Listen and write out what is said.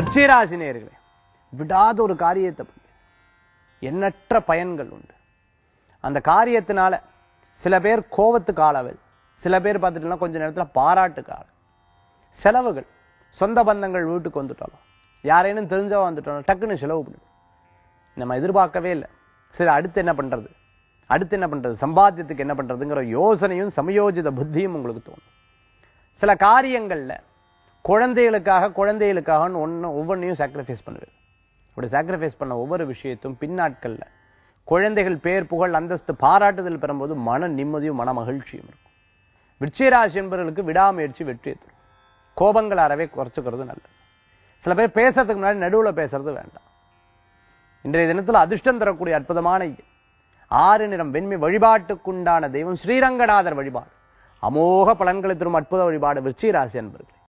விருச்சிகராசி நேயர்களே விடாத ஒரு காரியத்தை பண்ணு எண்ணற்ற பயன்கள் உண்டு அந்த காரியத்தினால சில பேர் கோவத்துக்கு ஆளவல் சில பேர் பார்த்துட்டோம்னா கொஞ்ச நேரத்துல பாராட்டுக்கு ஆள் செலவுகள் சொந்த பந்தங்கள் வீட்டுக்கு வந்துட்டாலும் யாரேனும் தெரிஞ்சவா வந்துட்டாலும் டக்குன்னு செலவு பண்ணும் நம்ம எதிர்பார்க்கவே இல்லை சரி அடுத்து என்ன பண்றது அடுத்து என்ன பண்றது சம்பாத்தியத்துக்கு என்ன பண்றதுங்கிற யோசனையும் சமயோஜித புத்தியும் உங்களுக்கு தோணும் சில காரியங்கள்ல குழந்தைகளுக்காக குழந்தைகளுக்காகன்னு ஒன்று ஒவ்வொன்றையும் சாக்ரிஃபைஸ் பண்ணுவேன் அப்படி சாக்ரிஃபைஸ் பண்ண ஒவ்வொரு விஷயத்தும் பின்னாட்கள்ல குழந்தைகள் பேர் புகழ் அந்தஸ்து பாராட்டுதல் பெறும்போது மன நிம்மதியும் மன மகிழ்ச்சியும் இருக்கும் விருச்சிகராசி என்பவர்களுக்கு விடாமுயற்சி வெற்றியை தரும் கோபங்கள் அறவே குறைச்சுக்கிறது நல்லது சில பேர் பேசுறதுக்கு முன்னாடி நடுவுல பேசுறது வேண்டாம் இன்றைய தினத்துல அதிர்ஷ்டம் தரக்கூடிய அற்புதமான எண். ஆறு நிறம் வெண்மை வழிபாட்டுக்குண்டான தெய்வம் ஸ்ரீரங்கநாதர் வழிபாடு அமோக பலன்களை தரும் அற்புத வழிபாடு விருச்சிகராசி என்பர்கள்